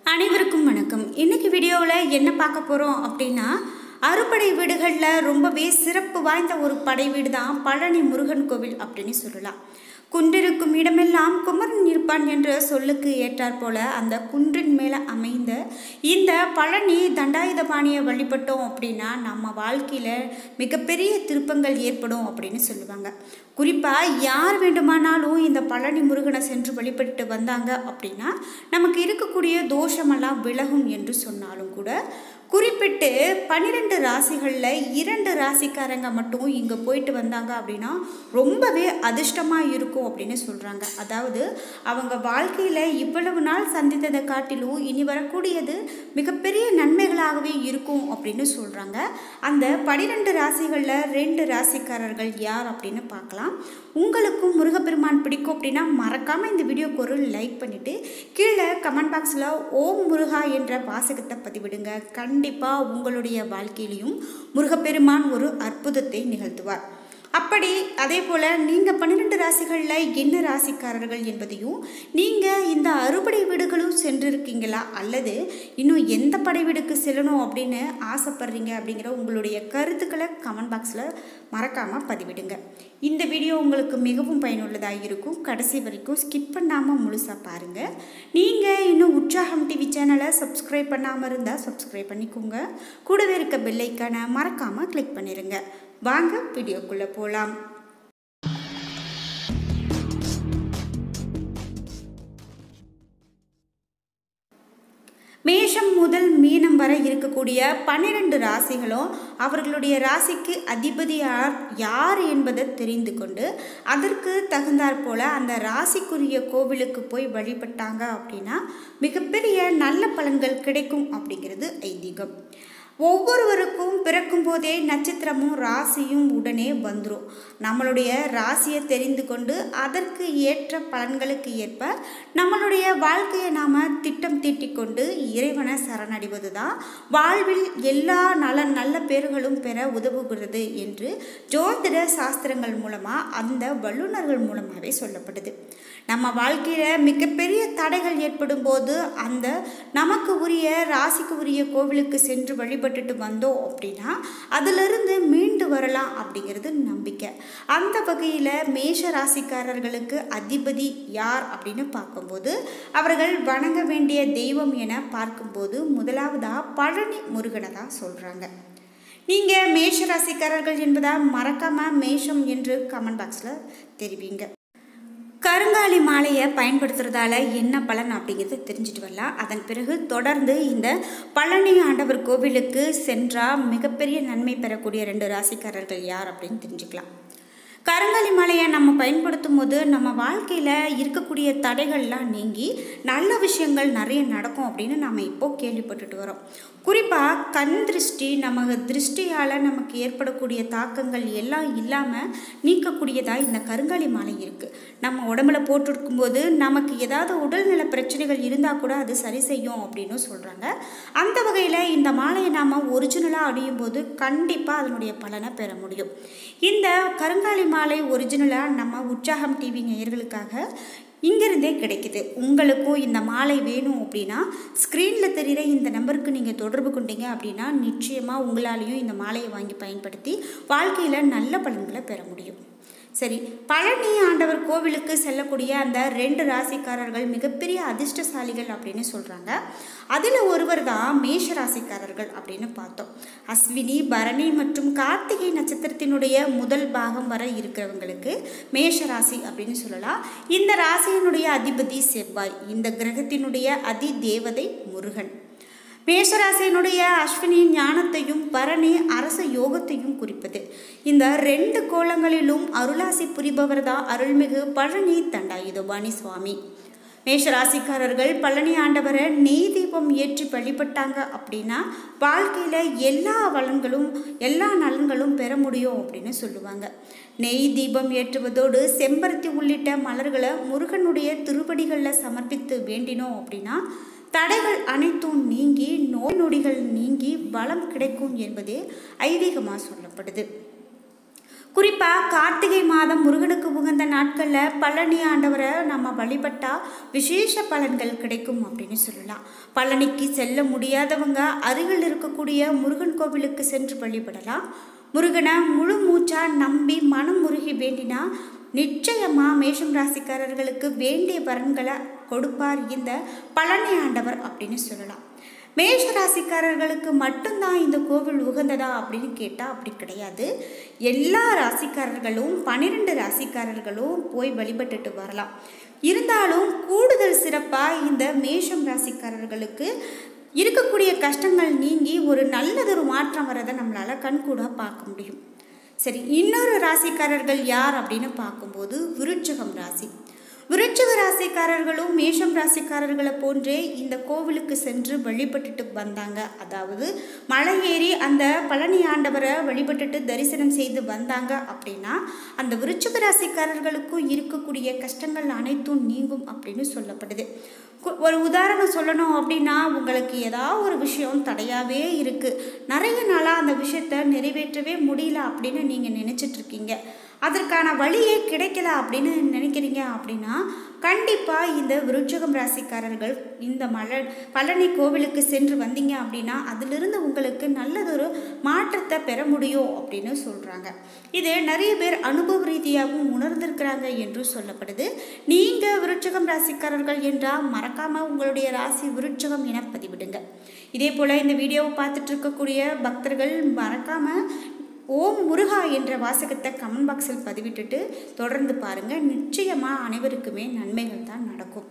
அனைவருக்கும் வணக்கம் இன்னைக்கு வீடியோவில் என்ன பார்க்க போகிறோம் அப்படின்னா அறுபடை வீடுகளில் ரொம்பவே சிறப்பு வாய்ந்த ஒரு படை வீடு தான் பழனி முருகன் கோவில் அப்படின்னு சொல்லலாம் குன்றிருக்கும் இடமெல்லாம் குமரன் இருப்பான் என்ற சொல்லுக்கு ஏற்றாற் போல அந்த குன்றின் மேலே அமைந்த இந்த பழனி தண்டாயுதபாணியை வழிபட்டோம் அப்படின்னா நம்ம வாழ்க்கையில் மிகப்பெரிய திருப்பங்கள் ஏற்படும் அப்படின்னு சொல்லுவாங்க குறிப்பாக யார் வேண்டுமானாலும் இந்த பழனி முருகனை சென்று வழிபட்டு வந்தாங்க அப்படின்னா நமக்கு இருக்கக்கூடிய தோஷமெல்லாம் விலகும் என்று சொன்னாலும் கூட குறிப்பிட்டு பன்னிரெண்டு ராசிகளில் இரண்டு ராசிக்காரங்க மட்டும் இங்கே போயிட்டு வந்தாங்க அப்படின்னா ரொம்பவே அதிர்ஷ்டமாக இருக்கும் அப்படின்னு சொல்கிறாங்க அதாவது அவங்க வாழ்க்கையில் இவ்வளவு நாள் சந்தித்ததை காட்டிலும் இனி வரக்கூடியது மிகப்பெரிய நன்மைகளாகவே இருக்கும் அப்படின்னு சொல்கிறாங்க அந்த பன்னிரெண்டு ராசிகளில் ரெண்டு ராசிக்காரர்கள் யார் அப்படின்னு பார்க்கலாம் உங்களுக்கும் முருகப்பெருமான் பிடிக்கும் அப்படின்னா மறக்காமல் இந்த வீடியோக்கு ஒரு லைக் பண்ணிவிட்டு கீழே கமெண்ட் பாக்ஸில் ஓம் முருகா என்ற வாசகத்தை பதிவிடுங்க கண்டிப்பாக உங்களுடைய வாழ்க்கையிலையும் முருகப்பெருமான் ஒரு அற்புதத்தை நிகழ்த்துவார் அப்படி அதே போல் நீங்கள் பன்னிரெண்டு ராசிகளில் என்ன ராசிக்காரர்கள் என்பதையும் நீங்கள் இந்த அறுபடை வீடுகளும் சென்றிருக்கீங்களா அல்லது இன்னும் எந்த படை வீடுக்கு செல்லணும் அப்படின்னு ஆசைப்படுறீங்க அப்படிங்கிற உங்களுடைய கருத்துக்களை கமெண்ட் பாக்ஸில் மறக்காமல் பதிவிடுங்க இந்த வீடியோ உங்களுக்கு மிகவும் பயனுள்ளதாக இருக்கும் கடைசி வரைக்கும் ஸ்கிப் பண்ணாமல் முழுசாக பாருங்கள் நீங்கள் இன்னும் உற்சாகம் டிவி சேனலை சப்ஸ்கிரைப் பண்ணாமல் இருந்தால் சப்ஸ்கிரைப் பண்ணிக்கோங்க கூடவே இருக்க பெல்லைக்கான மறக்காமல் கிளிக் பண்ணிடுங்க வாங்க வீடியோக்குள்ளே போகலாம் மேஷம் முதல் மீனம் வரை இருக்கக்கூடிய பன்னிரண்டு ராசிகளும் அவர்களுடைய ராசிக்கு அதிபதி யார் யார் என்பதை தெரிந்து கொண்டு அதற்கு தகுந்தாற் போல் அந்த ராசிக்குரிய கோவிலுக்கு போய் வழிபட்டாங்க அப்படின்னா மிகப்பெரிய நல்ல பலன்கள் கிடைக்கும் அப்படிங்கிறது ஐதீகம் ஒவ்வொருவருக்கும் பிறக்கும் போதே நட்சத்திரமும் ராசியும் உடனே வந்துடும் நம்மளுடைய ராசியை தெரிந்து கொண்டு அதற்கு ஏற்ற பலன்களுக்கு ஏற்ப நம்மளுடைய வாழ்க்கையை நாம் திட்டம் தீட்டிக்கொண்டு இறைவனை சரணடைவது தான் வாழ்வில் எல்லா நல நல்ல பேர்களும் பெற உதவுகிறது என்று ஜோதிட சாஸ்திரங்கள் மூலமாக அந்த வல்லுநர்கள் மூலமாகவே சொல்லப்படுது நம்ம வாழ்க்கையில் மிகப்பெரிய தடைகள் ஏற்படும் போது அந்த நமக்கு உரிய ராசிக்கு உரிய கோவிலுக்கு சென்று வழிபட்டுட்டு வந்தோம் அப்படின்னா அதிலிருந்து மீண்டு வரலாம் அப்படிங்கிறது நம்பிக்கை அந்த வகையில் மேஷ ராசிக்காரர்களுக்கு அதிபதி யார் அப்படின்னு பார்க்கும்போது அவர்கள் வணங்க வேண்டிய தெய்வம் என பார்க்கும்போது முதலாவதாக பழனி முருகனை தான் சொல்கிறாங்க நீங்கள் மேஷ ராசிக்காரர்கள் என்பதாக மறக்காமல் மேஷம் என்று கமெண்ட் பாக்ஸில் தெரிவிங்க கருங்காலி மாலையை பயன்படுத்துறதால என்ன பலன் அப்படிங்கிறது தெரிஞ்சுட்டு வரலாம் அதன் பிறகு தொடர்ந்து இந்த பழனி ஆண்டவர் கோவிலுக்கு சென்றால் மிகப்பெரிய நன்மை பெறக்கூடிய ரெண்டு ராசிக்காரர்கள் யார் அப்படின்னு தெரிஞ்சுக்கலாம் கருங்காலி மலையை நம்ம பயன்படுத்தும் போது நம்ம வாழ்க்கையில் இருக்கக்கூடிய தடைகள்லாம் நீங்கி நல்ல விஷயங்கள் நிறைய நடக்கும் அப்படின்னு நாம் இப்போது கேள்விப்பட்டுட்டு வரோம் குறிப்பாக கண் திருஷ்டி நமக்கு திருஷ்டியால் நமக்கு ஏற்படக்கூடிய தாக்கங்கள் எல்லாம் இல்லாமல் நீக்கக்கூடியதாக இந்த கருங்காலி மாலை இருக்குது நம்ம உடம்புல போட்டிருக்கும் போது நமக்கு ஏதாவது உடல்நல பிரச்சனைகள் இருந்தால் கூட அது சரி செய்யும் அப்படின்னு சொல்கிறாங்க அந்த வகையில் இந்த மாலையை நாம் ஒரிஜினலாக அணியும் போது கண்டிப்பாக அதனுடைய பலனை பெற முடியும் இந்த கருங்காலி மாலை ஒரிஜினலாக நம்ம உற்சாகம் டிவி நேயர்களுக்காக இங்கிருந்தே கிடைக்குது உங்களுக்கும் இந்த மாலை வேணும் அப்படின்னா ஸ்க்ரீனில் தெரிகிற இந்த நம்பருக்கு நீங்கள் தொடர்பு கொண்டீங்க அப்படின்னா நிச்சயமாக உங்களாலேயும் இந்த மாலையை வாங்கி பயன்படுத்தி வாழ்க்கையில் நல்ல பலன்களை பெற முடியும் சரி பழனி ஆண்டவர் கோவிலுக்கு செல்லக்கூடிய அந்த ரெண்டு ராசிக்காரர்கள் மிகப்பெரிய அதிர்ஷ்டசாலிகள் அப்படின்னு சொல்கிறாங்க அதில் ஒருவர் தான் மேஷ ராசிக்காரர்கள் அப்படின்னு பார்த்தோம் அஸ்வினி பரணி மற்றும் கார்த்திகை நட்சத்திரத்தினுடைய முதல் பாகம் வர இருக்கிறவங்களுக்கு மேஷ ராசி அப்படின்னு சொல்லலாம் இந்த ராசியினுடைய அதிபதி செவ்வாய் இந்த கிரகத்தினுடைய அதி தேவதை முருகன் மேஷராசியினுடைய அஸ்வினி ஞானத்தையும் பரணி அரச யோகத்தையும் குறிப்பது இந்த ரெண்டு கோலங்களிலும் அருளாசி புரிபவர் தான் அருள்மிகு பழனி தண்டாயுதபாணி சுவாமி மேஷராசிக்காரர்கள் பழனி ஆண்டவரை நெய் தீபம் ஏற்றி வழிபட்டாங்க அப்படின்னா வாழ்க்கையில் எல்லா வளங்களும் எல்லா நலன்களும் பெற முடியும் அப்படின்னு சொல்லுவாங்க நெய் தீபம் ஏற்றுவதோடு செம்பருத்தி உள்ளிட்ட மலர்களை முருகனுடைய திருவடிகளில் சமர்ப்பித்து வேண்டினோம் அப்படின்னா தடைகள் அனைத்தும் நீங்கி நோய் நொடிகள் நீங்கி பலம் கிடைக்கும் என்பதே ஐதீகமாக சொல்லப்படுது குறிப்பாக கார்த்திகை மாதம் முருகனுக்கு உகந்த நாட்களில் பழனி ஆண்டவரை நம்ம வழிபட்டால் விசேஷ பலன்கள் கிடைக்கும் அப்படின்னு சொல்லலாம் பழனிக்கு செல்ல முடியாதவங்க அருகில் இருக்கக்கூடிய முருகன் கோவிலுக்கு சென்று வழிபடலாம் முருகனை முழு மூச்சா நம்பி மனம் முருகி வேண்டினா நிச்சயமா மேஷம் ராசிக்காரர்களுக்கு வேண்டிய வரன்களை கொடுப்பார் இந்த பழனி ஆண்டவர் அப்படின்னு சொல்லலாம் மேஷ ராசிக்காரர்களுக்கு மட்டும்தான் இந்த கோவில் உகந்ததா அப்படின்னு கேட்டால் அப்படி கிடையாது எல்லா ராசிக்காரர்களும் பன்னிரெண்டு ராசிக்காரர்களும் போய் வழிபட்டுட்டு வரலாம் இருந்தாலும் கூடுதல் சிறப்பாக இந்த மேஷம் ராசிக்காரர்களுக்கு இருக்கக்கூடிய கஷ்டங்கள் நீங்கி ஒரு நல்லதொரு மாற்றம் வரதை நம்மளால் கண்கூடாக பார்க்க முடியும் சரி இன்னொரு ராசிக்காரர்கள் யார் அப்படின்னு பார்க்கும்போது விருட்சகம் ராசி விருட்சக ராசிக்காரர்களும் மேஷம் ராசிக்காரர்களை போன்றே இந்த கோவிலுக்கு சென்று வழிபட்டுட்டு வந்தாங்க அதாவது மலை ஏறி அந்த பழனி ஆண்டவரை வழிபட்டுட்டு தரிசனம் செய்து வந்தாங்க அப்படின்னா அந்த விருட்சக ராசிக்காரர்களுக்கும் இருக்கக்கூடிய கஷ்டங்கள் அனைத்தும் நீங்கும் அப்படின்னு சொல்லப்படுது கு- ஒரு உதாரணம் சொல்லணும் அப்படின்னா உங்களுக்கு ஏதாவது ஒரு விஷயம் தடையாகவே இருக்குது நிறைய நாளாக அந்த விஷயத்தை நிறைவேற்றவே முடியல அப்படின்னு நீங்கள் நினச்சிட்டு இருக்கீங்க அதற்கான வழியே கிடைக்கல அப்படின்னு நினைக்கிறீங்க அப்படின்னா கண்டிப்பாக இந்த விருட்சகம் ராசிக்காரர்கள் இந்த மல பழனி கோவிலுக்கு சென்று வந்தீங்க அப்படின்னா அதிலிருந்து உங்களுக்கு நல்லதொரு மாற்றத்தை பெற முடியும் அப்படின்னு சொல்கிறாங்க இது நிறைய பேர் அனுபவ ரீதியாகவும் உணர்ந்திருக்கிறாங்க என்று சொல்லப்படுது நீங்கள் விருட்சகம் ராசிக்காரர்கள் என்றால் மறக்காமல் உங்களுடைய ராசி விருட்சகம் என பதிவிடுங்க இதே போல் இந்த வீடியோவை பார்த்துட்டு இருக்கக்கூடிய பக்தர்கள் மறக்காமல் ஓம் முருகா என்ற வாசகத்தை கமெண்ட் பாக்ஸில் பதிவிட்டுட்டு தொடர்ந்து பாருங்கள் நிச்சயமாக அனைவருக்குமே நன்மைகள் தான் நடக்கும்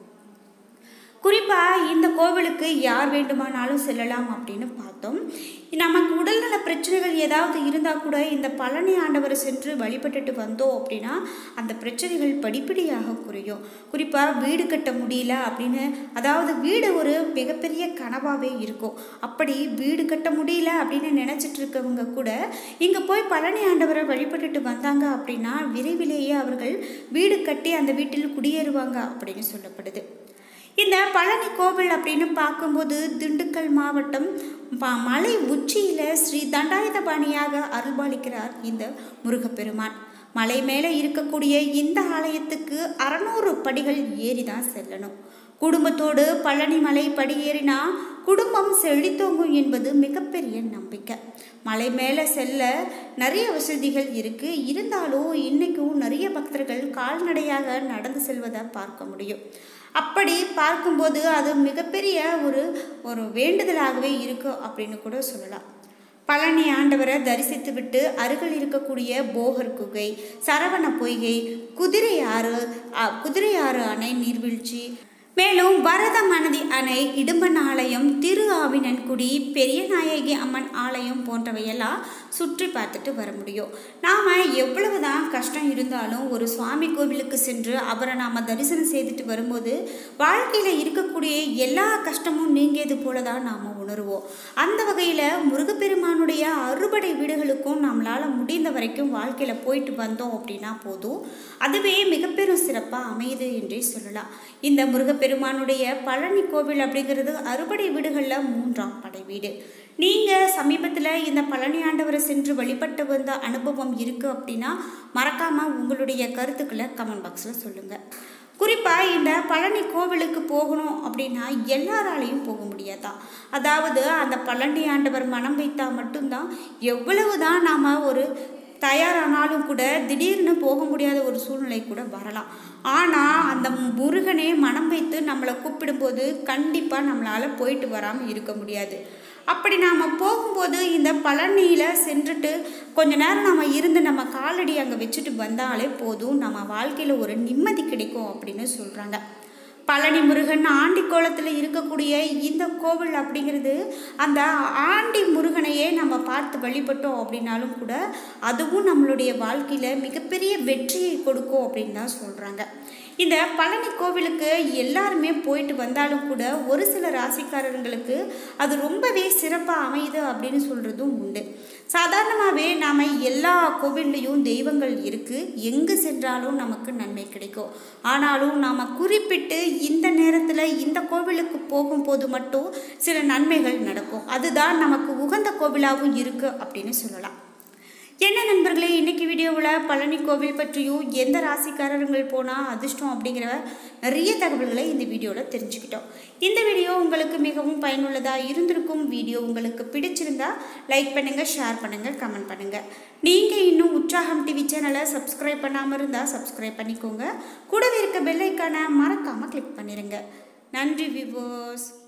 குறிப்பாக இந்த கோவிலுக்கு யார் வேண்டுமானாலும் செல்லலாம் அப்படின்னு பார்த்தோம் நமக்கு உடல்நல பிரச்சனைகள் ஏதாவது இருந்தால் கூட இந்த பழனி ஆண்டவரை சென்று வழிபட்டுட்டு வந்தோம் அப்படின்னா அந்த பிரச்சனைகள் படிப்படியாக குறையும் குறிப்பாக வீடு கட்ட முடியல அப்படின்னு அதாவது வீடு ஒரு மிகப்பெரிய கனவாகவே இருக்கும் அப்படி வீடு கட்ட முடியல அப்படின்னு நினச்சிட்டு இருக்கவங்க கூட இங்கே போய் பழனி ஆண்டவரை வழிபட்டுட்டு வந்தாங்க அப்படின்னா விரைவிலேயே அவர்கள் வீடு கட்டி அந்த வீட்டில் குடியேறுவாங்க அப்படின்னு சொல்லப்படுது இந்த பழனி கோவில் அப்படின்னு பார்க்கும்போது திண்டுக்கல் மாவட்டம் ப- மலை உச்சியில் ஸ்ரீ தண்டாயுதபாணியாக அருள்பாலிக்கிறார் இந்த முருகப்பெருமான் மலை மேலே இருக்கக்கூடிய இந்த ஆலயத்துக்கு அறநூறு படிகள் ஏறி தான் செல்லணும் குடும்பத்தோடு பழனி மலை படியேறினா குடும்பம் செழித்தோங்கும் என்பது மிகப்பெரிய நம்பிக்கை மலை மேலே செல்ல நிறைய வசதிகள் இருக்குது இருந்தாலும் இன்றைக்கும் நிறைய பக்தர்கள் கால்நடையாக நடந்து செல்வதை பார்க்க முடியும் அப்படி பார்க்கும்போது அது மிகப்பெரிய ஒரு ஒரு வேண்டுதலாகவே இருக்கும் அப்படின்னு கூட சொல்லலாம் பழனி ஆண்டவரை தரிசித்து விட்டு அருகில் இருக்கக்கூடிய போகர் குகை சரவண பொய்கை குதிரையாறு அ, குதிரையாறு அணை நீர்வீழ்ச்சி மேலும் வரத மனதி அணை இடும்பன் ஆலயம் திரு ஆவினன்குடி பெரியநாயகி அம்மன் ஆலயம் போன்றவையெல்லாம் சுற்றி பார்த்துட்டு வர முடியும் நாம் எவ்வளவு தான் கஷ்டம் இருந்தாலும் ஒரு சுவாமி கோவிலுக்கு சென்று அவரை நாம் தரிசனம் செய்துட்டு வரும்போது வாழ்க்கையில் இருக்கக்கூடிய எல்லா கஷ்டமும் நீங்கியது போல தான் நாம் உணர்வோம் அந்த வகையில் முருகப்பெருமானுடைய அறுபடை வீடுகளுக்கும் நம்மளால் முடிந்த வரைக்கும் வாழ்க்கையில் போயிட்டு வந்தோம் அப்படின்னா போதும் அதுவே மிகப்பெரும் சிறப்பாக அமையுது என்றே சொல்லலாம் இந்த முருகப்பெருமானுடைய பழனி கோவில் அப்படிங்கிறது அறுபடை வீடுகளில் மூன்றாம் படை வீடு நீங்கள் சமீபத்தில் இந்த பழனி ஆண்டவரை சென்று வழிபட்டு வந்த அனுபவம் இருக்குது அப்படின்னா மறக்காமல் உங்களுடைய கருத்துக்களை கமெண்ட் பாக்ஸில் சொல்லுங்கள் குறிப்பாக இந்த பழனி கோவிலுக்கு போகணும் அப்படின்னா எல்லாராலையும் போக முடியாதா அதாவது அந்த பழனி ஆண்டவர் மனம் வைத்தா மட்டும்தான் எவ்வளவு தான் நாம் ஒரு தயாரானாலும் கூட திடீர்னு போக முடியாத ஒரு சூழ்நிலை கூட வரலாம் ஆனால் அந்த முருகனே மனம் வைத்து நம்மளை கூப்பிடும்போது கண்டிப்பாக நம்மளால் போயிட்டு வராமல் இருக்க முடியாது அப்படி நாம் போகும்போது இந்த பழனியில் சென்றுட்டு கொஞ்ச நேரம் நம்ம இருந்து நம்ம காலடி அங்கே வச்சுட்டு வந்தாலே போதும் நம்ம வாழ்க்கையில் ஒரு நிம்மதி கிடைக்கும் அப்படின்னு சொல்கிறாங்க பழனி முருகன் ஆண்டி கோலத்தில் இருக்கக்கூடிய இந்த கோவில் அப்படிங்கிறது அந்த ஆண்டி முருகனையே நம்ம பார்த்து வழிபட்டோம் அப்படின்னாலும் கூட அதுவும் நம்மளுடைய வாழ்க்கையில் மிகப்பெரிய வெற்றியை கொடுக்கும் அப்படின்னு தான் சொல்கிறாங்க இந்த பழனி கோவிலுக்கு எல்லாருமே போயிட்டு வந்தாலும் கூட ஒரு சில ராசிக்காரர்களுக்கு அது ரொம்பவே சிறப்பாக அமையுது அப்படின்னு சொல்கிறதும் உண்டு சாதாரணமாகவே நாம் எல்லா கோவில்லையும் தெய்வங்கள் இருக்குது எங்கே சென்றாலும் நமக்கு நன்மை கிடைக்கும் ஆனாலும் நாம் குறிப்பிட்டு இந்த நேரத்தில் இந்த கோவிலுக்கு போகும்போது மட்டும் சில நன்மைகள் நடக்கும் அதுதான் நமக்கு உகந்த கோவிலாகவும் இருக்குது அப்படின்னு சொல்லலாம் என்ன நண்பர்களே இன்னைக்கு வீடியோவில் பழனி கோவில் பற்றியும் எந்த ராசிக்காரர்கள் போனால் அதிர்ஷ்டம் அப்படிங்கிற நிறைய தகவல்களை இந்த வீடியோவில் தெரிஞ்சுக்கிட்டோம் இந்த வீடியோ உங்களுக்கு மிகவும் பயனுள்ளதாக இருந்திருக்கும் வீடியோ உங்களுக்கு பிடிச்சிருந்தா லைக் பண்ணுங்கள் ஷேர் பண்ணுங்கள் கமெண்ட் பண்ணுங்கள் நீங்கள் இன்னும் உற்சாகம் டிவி சேனலை சப்ஸ்கிரைப் பண்ணாமல் இருந்தால் சப்ஸ்கிரைப் பண்ணிக்கோங்க கூடவே இருக்க பெல் ஐக்கானை மறக்காமல் கிளிக் பண்ணிடுங்க நன்றி விவோஸ்